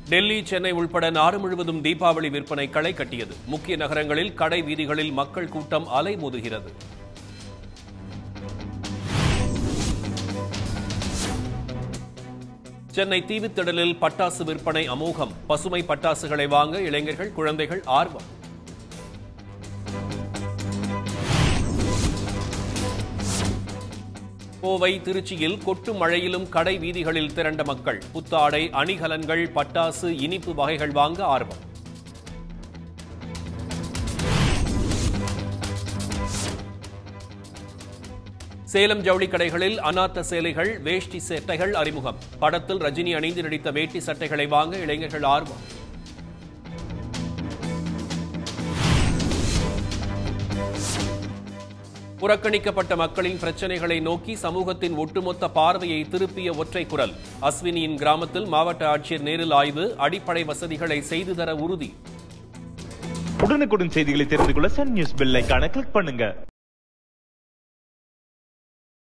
டெல்லி சென்னை உள்பட நாடு முழுவதும் தீபாவளி விற்பனை களை கட்டியது முக்கிய நகரங்களில் கடை வீதிகளில் மக்கள் கூட்டம் அலைமோதுகிறது சென்னை தீவுத்திடலில் பட்டாசு விற்பனை அமோகம் பசுமை பட்டாசுகளை வாங்க இளைஞர்கள் குழந்தைகள் ஆர்வம் கோவை திருச்சியில் கொட்டு மழையிலும் கடை வீதிகளில் திரண்ட மக்கள் புத்தாடை அணிகலன்கள் பட்டாசு இனிப்பு வகைகள் வாங்க ஆர்வம் சேலம் ஜவுளி கடைகளில் அனாத்த சேலைகள் வேஷ்டி சட்டைகள் அறிமுகம் படத்தில் ரஜினி அணிந்து நடித்த வேட்டி சட்டைகளை வாங்க இளைஞர்கள் ஆர்வம் புறக்கணிக்கப்பட்ட மக்களின் பிரச்சனைகளை நோக்கி சமூகத்தின் ஒட்டுமொத்த பார்வையை திருப்பிய ஒற்றை குரல் அஸ்வினியின் கிராமத்தில் மாவட்ட ஆட்சியர் நேரில் ஆய்வு அடிப்படை வசதிகளை செய்து தர உறுதி உடனுக்குடன் செய்திகளை தெரிந்து கொள்ள சன் நியூஸ் பெல் ஐகானை கிளிக் பண்ணுங்க